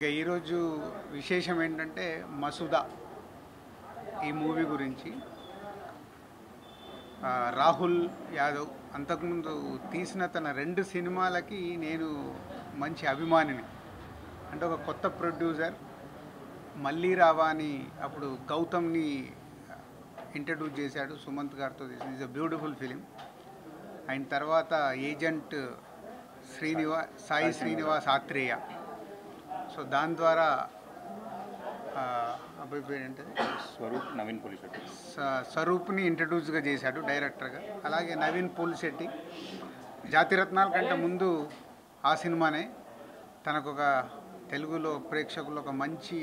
ఇక ఈరోజు విశేషం ఏంటంటే మసూదా ఈ మూవీ గురించి ఆ, రాహుల్ యాదవ్ అంతకుముందు తీసిన తన రెండు సినిమాలకి నేను మంచి అభిమానిని అంటే ఒక కొత్త ప్రొడ్యూసర్ మళ్ళీ రావా అని అప్పుడు గౌతమ్ని ఇంట్రడ్యూస్ చేశాడు సుమంత్ గారితో తీసిన ఇస్ అ బ్యూటిఫుల్ ఫిలిం ఆయన తర్వాత ఏజెంట్ శ్రీనివా సాయి శ్రీనివాస్ ఆత్రేయ సో దాని ద్వారా ఆ, అబ్బాయి పేరు ఏంటది స్వరూప్ నవీన్ పోలీస్ స- స్వరూప్ని ఇంట్రడ్యూస్గా చేశాడు డైరెక్టర్గా అలాగే నవీన్ పోలిశెట్టి జాతిరత్నాల కంటే ముందు ఆ సినిమానే తనకు ఒక తెలుగులో ప్రేక్షకులు ఒక మంచి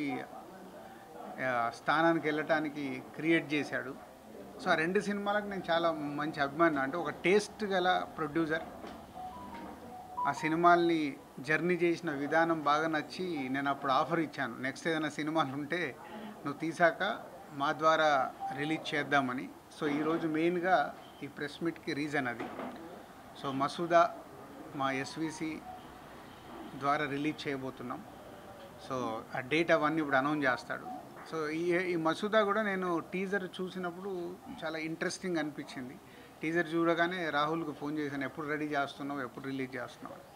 ఆ, స్థానానికి వెళ్ళటానికి క్రియేట్ చేశాడు సో ఆ రెండు సినిమాలకు నేను చాలా మంచి అభిమానం అంటే ఒక టేస్ట్ గల ప్రొడ్యూసర్ ఆ సినిమాల్ని జర్నీ చేసిన విధానం బాగా నచ్చి నేను అప్పుడు ఆఫర్ ఇచ్చాను నెక్స్ట్ ఏదైనా సినిమాలు ఉంటే నువ్వు తీసాక మా ద్వారా రిలీజ్ చేద్దామని సో ఈరోజు మెయిన్గా ఈ ప్రెస్ మీట్కి రీజన్ అది సో మసూదా మా ఎస్విసి ద్వారా రిలీజ్ చేయబోతున్నాం సో ఆ డేట్ అవన్నీ ఇప్పుడు అనౌన్స్ చేస్తాడు సో ఈ ఈ మసూదా కూడా నేను టీజర్ చూసినప్పుడు చాలా ఇంట్రెస్టింగ్ అనిపించింది టీజర్ చూడగానే రాహుల్కి ఫోన్ చేశాను ఎప్పుడు రెడీ చేస్తున్నావు ఎప్పుడు రిలీజ్ చేస్తున్నావు అని.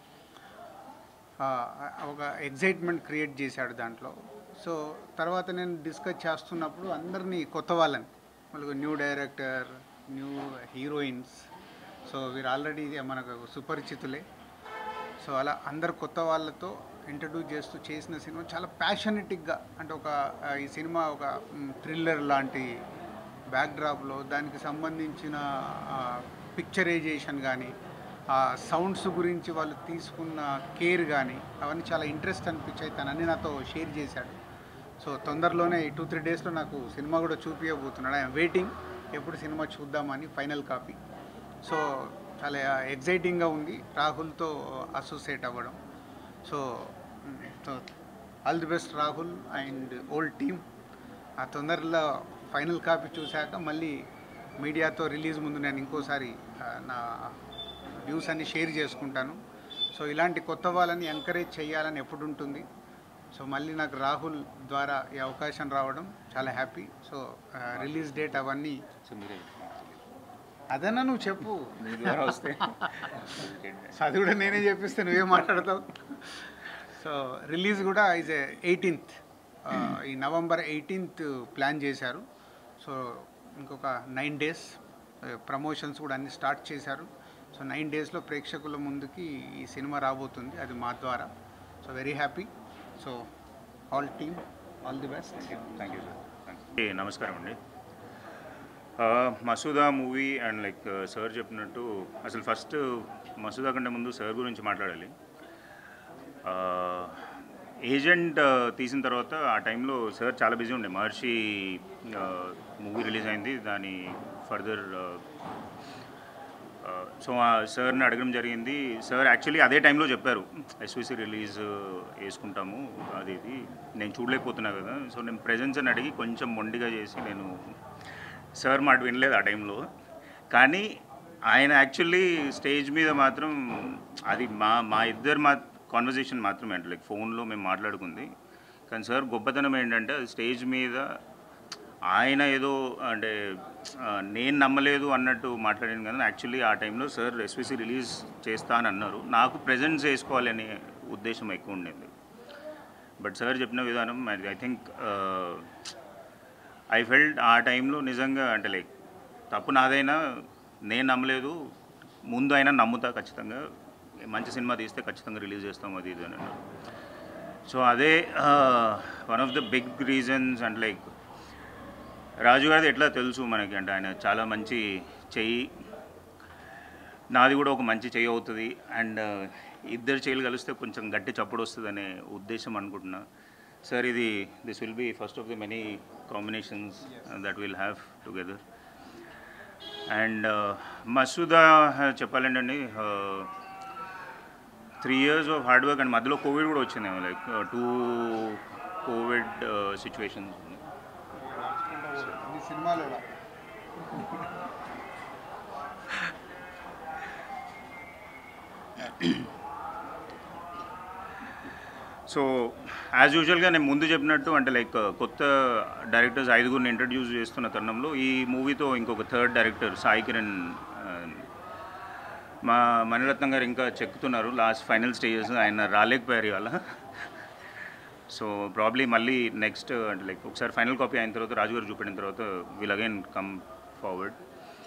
ఆ, ఒక ఎగ్జైట్మెంట్ క్రియేట్ చేశాడు దాంట్లో సో తర్వాత నేను డిస్కస్ చేస్తున్నప్పుడు అందరినీ కొత్త వాళ్ళని మళ్ళీ new director new heroines so వీరు ఆల్రెడీ మనకు సుపరిచితులే సో అలా అందరు కొత్త వాళ్ళతో ఇంట్రడ్యూస్ చేస్తూ చేసిన సినిమా చాలా ప్యాషనెటిక్గా అంటే ఒక ఆ, ఈ సినిమా ఒక థ్రిల్లర్ లాంటి బ్యాక్డ్రాప్లో దానికి సంబంధించిన పిక్చరైజేషన్ కానీ ఆ సౌండ్స్ గురించి వాళ్ళు తీసుకున్న కేర్ కానీ అవన్నీ చాలా ఇంట్రెస్ట్ అనిపించాయి తనని నాతో షేర్ చేశాడు సో తొందరలోనే ఈ టూ త్రీ డేస్లో నాకు సినిమా కూడా చూపించబోతున్నాడు ఐఎమ్ వెయిటింగ్ ఎప్పుడు సినిమా చూద్దామని ఫైనల్ కాపీ సో చాలా ఎగ్జైటింగ్గా ఉంది రాహుల్తో అసోసియేట్ అవ్వడం so so all the best Rahul and old team ఆ తొందరలో ఫైనల్ కాపీ చూశాక మళ్ళీ మీడియాతో రిలీజ్ ముందు నేను ఇంకోసారి ఆ, నా వ్యూస్ అన్ని షేర్ చేసుకుంటాను సో ఇలాంటి కొత్త వాళ్ళని ఎంకరేజ్ చేయాలని ఎప్పుడు ఉంటుంది సో మళ్ళీ నాకు రాహుల్ ద్వారా ఈ అవకాశం రావడం చాలా హ్యాపీ సో రిలీజ్ డేట్ అవన్నీ సో మీరే అదన్నా నువ్వు చెప్పు మీ ద్వారా వస్తే అది కూడా నేనే చెప్పిస్తే నువ్వేం మాట్లాడతావు సో రిలీజ్ కూడా ఇస్ ఎయిటీన్త్ ఈ నవంబర్ ఎయిటీన్త్ ప్లాన్ చేశారు సో ఇంకొక నైన్ డేస్ ప్రమోషన్స్ కూడా అన్ని స్టార్ట్ చేశారు సో నైన్ డేస్లో ప్రేక్షకుల ముందుకి ఈ సినిమా రాబోతుంది అది మా ద్వారా so very happy so all team all the best thank you sir నమస్కారం అండి ఆ, Masooda movie and like sir చెప్పినట్టు అసలు ఫస్ట్ మసూదా కంటే ముందు సార్ గురించి మాట్లాడాలి ఆ, ఏజెంట్ ఆ, తీసిన తర్వాత ఆ టైంలో సార్ చాలా బిజీ ఉండే మహర్షి మూవీ రిలీజ్ అయింది దాని ఫర్దర్ సో ఆ సార్ని అడగడం జరిగింది సార్ యాక్చువల్లీ అదే టైంలో చెప్పారు ఎస్విసి రిలీజ్ వేసుకుంటాము అది ఇది నేను చూడలేకపోతున్నా కదా సో నేను ప్రెజెన్స్ అని అడిగి కొంచెం మొండిగా చేసి నేను సార్ మాట వినలేదు ఆ టైంలో కానీ ఆయన యాక్చువల్లీ స్టేజ్ మీద మాత్రం అది మా మా ఇద్దరు మా కాన్వర్జేషన్ మాత్రమే అంటే లైక్ ఫోన్లో మేము మాట్లాడుకుంది కానీ సార్ గొప్పతనం ఏంటంటే అది స్టేజ్ మీద ఆయన ఏదో అంటే ఆ, నేను నమ్మలేదు అన్నట్టు మాట్లాడాను కదా యాక్చువల్లీ ఆ టైంలో సార్ ఎస్విసి రిలీజ్ చేస్తా అని అన్నారు నాకు ప్రజెంట్స్ చేసుకోవాలనే ఉద్దేశం ఎక్కువ ఉండింది బట్ సార్ చెప్పిన విధానం ఐ థింక్ ఐ ఫెల్ట్ ఆ టైంలో నిజంగా అంటే లైక్ తప్పు నాదైనా నేను నమ్మలేదు ముందు అయినా నమ్ముతా ఖచ్చితంగా మంచి సినిమా తీస్తే ఖచ్చితంగా రిలీజ్ చేస్తాం అది ఇది అని అన్నారు సో అదే one of the big reasons and like Raju గారిది ఎట్లా తెలుసు మనకి అంటే ఆయన చాలా మంచి చెయ్యి నాది కూడా ఒక మంచి చెయ్యి అవుతుంది అండ్ ఇద్దరు చెయ్యిలు కలిస్తే కొంచెం గట్టి చప్పుడు వస్తుంది అనే ఉద్దేశం అనుకుంటున్నా సార్ ఇది this will be first of the many combinations that will have together and Masooda చెప్పాలంటే అండి three years of hard work and మధ్యలో కోవిడ్ కూడా వచ్చిందేమో లైక్ టూ కోవిడ్ సిచ్యువేషన్స్ ఈ సినిమాలో సో యాజ్ యూజువల్గా నేను ముందు చెప్పినట్టు అంటే లైక్ కొత్త డైరెక్టర్స్ ఐదుగురిని ఇంట్రడ్యూస్ చేస్తున్న తరుణంలో ఈ మూవీతో ఇంకొక థర్డ్ డైరెక్టర్ సాయి కిరణ్ ఆ, మా మణిరత్నం గారు ఇంకా చెక్కుతున్నారు లాస్ట్ ఫైనల్ స్టేజెస్ ఆయన రాలేకపోయారు ఇవాళ సో ప్రాబ్లీ మళ్ళీ నెక్స్ట్ అంటే లైక్ ఒకసారి ఫైనల్ కాపీ అయిన తర్వాత రాజు గారు చూపెట్టిన తర్వాత విల్ అగైన్ కమ్ ఫార్వర్డ్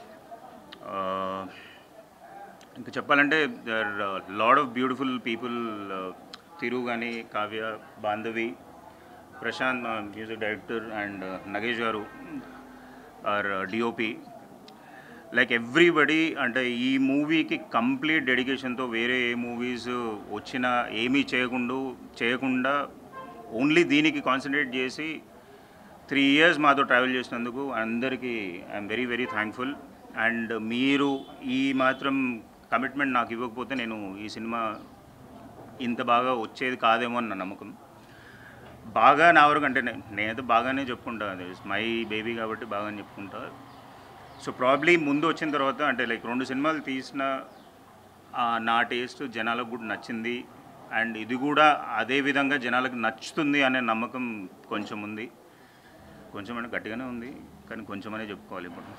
ఇంకా చెప్పాలంటే there lot of beautiful people తిరు కానీ Kavya Bandhavi Prashanth music director and Nagesh గారు ఆర్ డిఓపి లైక్ ఎవ్రీబడి అంటే ఈ మూవీకి కంప్లీట్ డెడికేషన్తో వేరే ఏ మూవీస్ వచ్చినా ఏమీ చేయకుండా చేయకుండా ఓన్లీ దీనికి కాన్సన్ట్రేట్ చేసి త్రీ ఇయర్స్ మాతో ట్రావెల్ చేసినందుకు అందరికీ I'm very very thankful and మీరు ఈ మాత్రం కమిట్మెంట్ నాకు ఇవ్వకపోతే నేను ఈ సినిమా ఇంత బాగా వచ్చేది కాదేమో అని నా నమ్మకం బాగా నా వరకు అంటే నే- నేనైతే బాగానే చెప్పుకుంటా మై బేబీ కాబట్టి బాగానే చెప్పుకుంటా సో ప్రాబ్లీ ముందు వచ్చిన తర్వాత అంటే లైక్ రెండు సినిమాలు తీసిన ఆ, నా టేస్ట్ జనాలకు కూడా నచ్చింది అండ్ ఇది కూడా అదే విధంగా జనాలకు నచ్చుతుంది అనే నమ్మకం కొంచెం ఉంది కొంచెం అంటే గట్టిగానే ఉంది కానీ కొంచెమనే చెప్పుకోవాలి ఇప్పుడు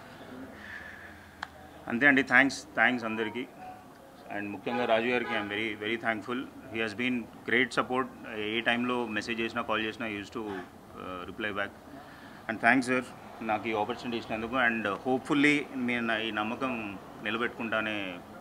అంతే అండి థ్యాంక్స్ థ్యాంక్స్ అందరికీ అండ్ ముఖ్యంగా రాజు గారికి I'm very very thankful he has been great support ఏ టైంలో మెసేజ్ చేసినా కాల్ చేసినా use to reply back and thanks sir నాకు ఈ ఆపర్చునిటీ ఇచ్చినందుకు అండ్ హోప్ఫుల్లీ నేను నా ఈ నమ్మకం నిలబెట్టుకుంటానే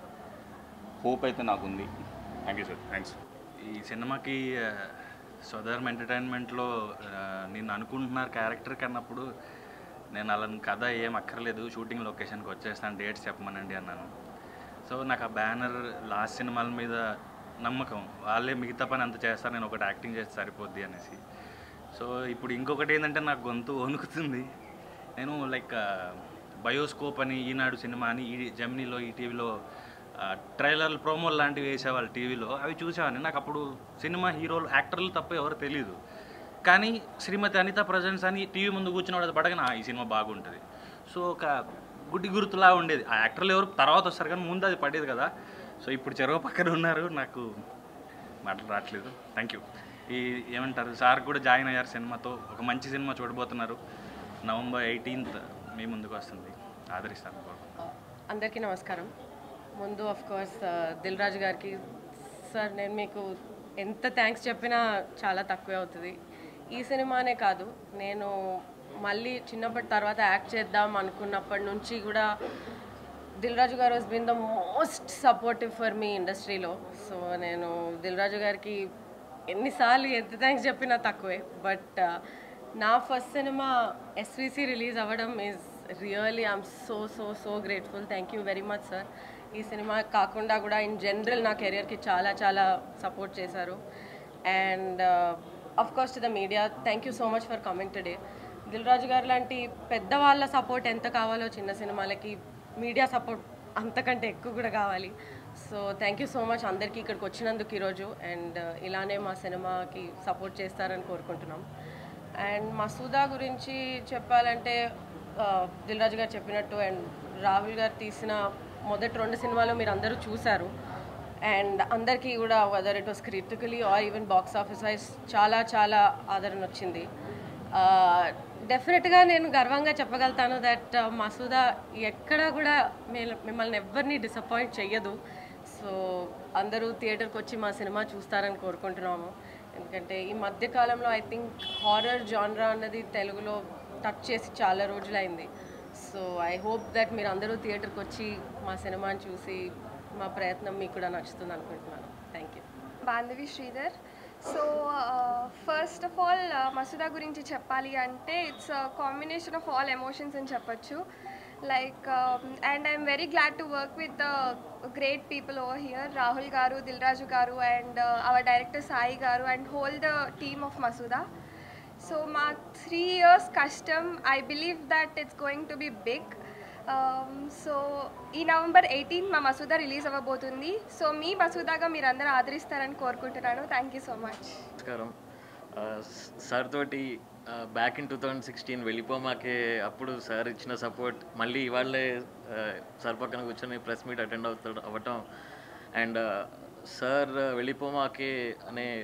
హోప్ అయితే నాకుంది థ్యాంక్ యూ సార్ థ్యాంక్స్ ఈ సినిమాకి ఆ, స్వధర్మ ఎంటర్టైన్మెంట్లో ఆ, నేను అనుకుంటున్నారు క్యారెక్టర్ కన్నప్పుడు నేను అలా కథ ఏం అక్కర్లేదు షూటింగ్ లొకేషన్కి వచ్చేస్తాను డేట్స్ చెప్పమనండి అన్నాను సో నాకు ఆ బ్యానర్ లాస్ట్ సినిమాల మీద నమ్మకం వాళ్ళే మిగతా పని అంత చేస్తారు నేను ఒకటి యాక్టింగ్ చేస్తే సరిపోద్ది అనేసి సో ఇప్పుడు ఇంకొకటి ఏంటంటే నాకు గొంతు వణుకుతుంది నేను లైక్ బయోస్కోప్ అని ఈనాడు సినిమా అని ఈ జమినీలో ఈ టీవీలో ట్రైలర్ ప్రోమోలు లాంటివి వేసేవాళ్ళు టీవీలో అవి చూసేవాడిని నాకు అప్పుడు సినిమా హీరోలు యాక్టర్లు తప్ప ఎవరు తెలియదు కానీ శ్రీమతి అనిత ప్రజెన్స్ అని టీవీ ముందు కూర్చున్న వాడు పడగానే "ఆ, ఈ సినిమా బాగుంటుంది సో ఒక గుడ్డి గుర్తులా ఉండేది ఆ యాక్టర్లు ఎవరు తర్వాత వస్తారు కానీ ముందు అది పడేది కదా సో ఇప్పుడు చెరువు పక్కన ఉన్నారు నాకు మాటలు రావట్లేదు థ్యాంక్ యూ ఈ ఏమంటారు సార్ కూడా జాయిన్ అయ్యారు సినిమాతో ఒక మంచి సినిమా చూడబోతున్నారు నవంబర్ ఎయిటీన్త్ మీ ముందుకు వస్తుంది ఆదరిస్తాను కోరుకుంటున్నాను. అందరికీ నమస్కారం ముందు ఆఫ్ కోర్స్ దిల్ రాజు గారికి సార్ నేను మీకు ఎంత థ్యాంక్స్ చెప్పినా చాలా తక్కువే అవుతుంది ఈ సినిమానే కాదు నేను మళ్ళీ చిన్నప్పటి తర్వాత యాక్ట్ చేద్దాం అనుకున్నప్పటి నుంచి కూడా దిల్ రాజు గారు has been the most supportive for me ఇండస్ట్రీలో సో నేను దిల్ రాజు గారికి ఎన్నిసార్లు ఎంత థ్యాంక్స్ చెప్పినా తక్కువే బట్ నా ఫస్ట్ సినిమా ఎస్విసి రిలీజ్ అవ్వడం is really I'm so so so grateful thank you very much sir ఈ సినిమా కాకుండా కూడా ఇన్ జనరల్ నా కెరియర్కి చాలా చాలా సపోర్ట్ చేశారు and of course to the media thank you so much for coming today Dil Raju గారు లాంటి పెద్దవాళ్ళ సపోర్ట్ ఎంత కావాలో చిన్న సినిమాలకి మీడియా సపోర్ట్ అంతకంటే ఎక్కువ కూడా కావాలి so thank you so much అందరికీ ఇక్కడికి వచ్చినందుకు ఈరోజు అండ్ ఇలానే మా సినిమాకి సపోర్ట్ చేస్తారని కోరుకుంటున్నాం అండ్ మసూదా గురించి చెప్పాలంటే దిల్ రాజు గారు చెప్పినట్టు అండ్ రాహుల్ గారు తీసిన మొదటి రెండు సినిమాలు మీరు అందరూ చూశారు అండ్ అందరికీ కూడా whether it was critically or even box office wise చాలా చాలా ఆదరణ వచ్చింది డెఫినెట్గా నేను గర్వంగా చెప్పగలుగుతాను దట్ మసూదా ఎక్కడ కూడా మీ- మిమ్మల్ని ఎవరిని డిసప్పాయింట్ చెయ్యదు సో అందరూ థియేటర్కి వచ్చి మా సినిమా చూస్తారని కోరుకుంటున్నాము ఎందుకంటే ఈ మధ్య కాలంలో ఐ థింక్ హారర్ జాన్రా అన్నది తెలుగులో టచ్ చేసి చాలా రోజులైంది సో ఐ హోప్ దట్ మీరు అందరూ థియేటర్కి వచ్చి మా సినిమాని చూసి మా ప్రయత్నం మీకు కూడా నచ్చుతుంది అనుకుంటున్నాను thank you Bandhavi Sridhar so first of all Masooda గురించి చెప్పాలి అంటే it's combination of all emotions అని చెప్పొచ్చు like and I'm very glad to work with great people over here Rahul గారు దిల్రాజు గారు అండ్ అవర్ డైరెక్టర్ సాయి గారు and whole the team of Masooda so మా three years కష్టం I believe that it's going to be big so ఈ November eighteen మా Masooda release అవ్వబోతుంది so మీ మసూదాగా మీరు అందరూ ఆదరిస్తారని కోరుకుంటున్నాను థ్యాంక్ యూ సో మచ్ నమస్కారం ఆ, స- సార్ తోటి back in two thousand sixteen Vellipomakey అప్పుడు సార్ ఇచ్చిన సపోర్ట్ మళ్ళీ ఇవాళే ఆ, సార్ పక్కన కూర్చొని ప్రెస్ మీట్ అటెండ్ అవుతాడు అవ్వటం అండ్ సార్ వెళ్ళిపోమాకే అనే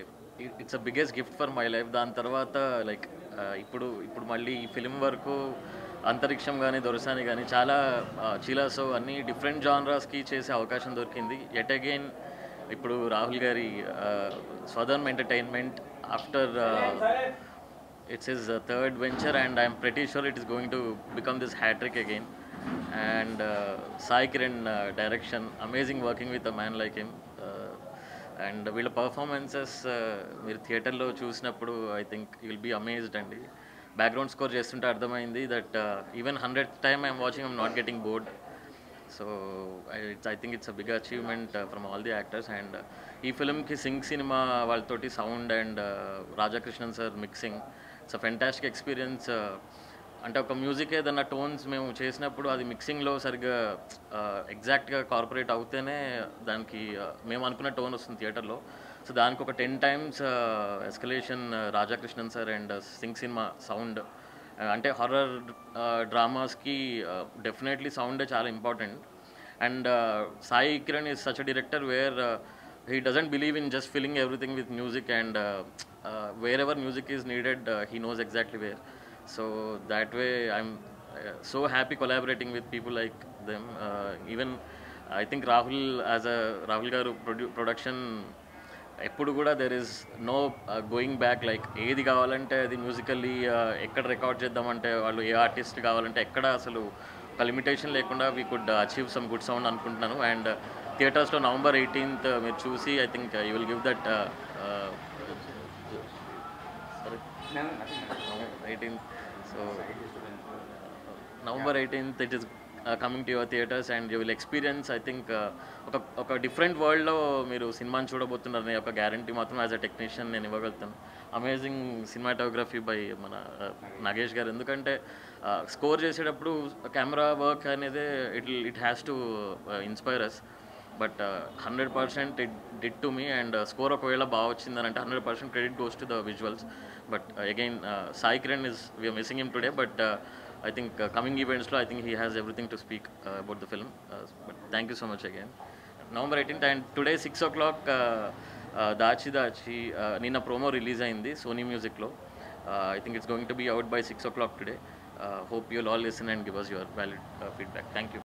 it's a biggest gift for my life దాని తర్వాత లైక్ ఇప్పుడు ఇప్పుడు మళ్ళీ ఈ ఫిలిం వరకు అంతరిక్షం కానీ దొరసాని కానీ చాలా చీలాసో అన్ని డిఫరెంట్ జానరాస్కి చేసే అవకాశం దొరికింది ఎట్ అగైన్ ఇప్పుడు రాహుల్ గారి Swadharm entertainment after it's his uh, third venture and i'm pretty sure it is going to become this hat trick again and uh, Sai Kiran uh, direction amazing working with a man like him uh, and వీళ్ళ performances మీరు థియేటర్లో చూసినప్పుడు I think you will be amazed అండి background score చేస్తుంటే అర్థమైంది that even hundred time I'm watching I'm not getting bored so it's I think it's a big achievement from all the actors and ఈ ఫిల్మ్కి sync cinema వాళ్ళతోటి sound and Radhakrishnan sir mixing it's a fantastic experience అంటే ఒక music ఏదన్నా tones మేము చేసినప్పుడు అది మిక్సింగ్లో సరిగ్గా ఎగ్జాక్ట్గా కార్పొరేట్ అవుతేనే దానికి uh, మేము అనుకున్న టోన్ వస్తుంది థియేటర్లో సో దానికి ఒక ten times escalation Radhakrishnan sir and sync cinema sound అంటే హర్రర్ డ్రామాస్కి డెఫినెట్లీ సౌండే చాలా important and Sai Kiran is such a director where he doesn't believe in just filling everything with music and uh, uh, wherever music is needed uh, he knows exactly where so that way i'm uh, so happy collaborating with people like them uh, even i think rahul as a rahul garu produ- production ఎప్పుడు కూడా there is no going back like ఏది కావాలంటే అది musically ఎక్కడ record చేద్దామంటే వాళ్ళు ఏ artist కావాలంటే ఎక్కడ అసలు ఒక లిమిటేషన్ లేకుండా we could achieve some good sound అనుకుంటున్నాను అండ్ థియేటర్స్లో నవంబర్ ఎయిటీన్త్ మీరు చూసి I think you will give that eighteenth so November eighteenth it is coming to your theatres and you will experience I think ఒక ఒక different వరల్డ్లో మీరు సినిమాని చూడబోతున్నారనే ఒక గ్యారంటీ మాత్రం యాజ్ అ టెక్నీషియన్ నేను ఇవ్వగలుగుతాను అమేజింగ్ సినిమాటోగ్రఫీ బై మన uh, నాగేష్ గారు ఎందుకంటే స్కోర్ చేసేటప్పుడు కెమెరా వర్క్ అనేది it it has to inspire us but hundred percent it did to me and score ఒకవేళ బాగా వచ్చిందని అంటే hundred percent credit goes to the visuals but again Sai Kiran is we're missing him today but I think coming ఈవెంట్స్లో I think he has everything to speak about the film but thank you so much again November eighteenth and today six o'clock దాచి దాచి uh, నిన్న promo release అయింది Sony మ్యూజిక్లో I think it's going to be out by six o'clock today hope you'll all listen and give us your valid feedback thank you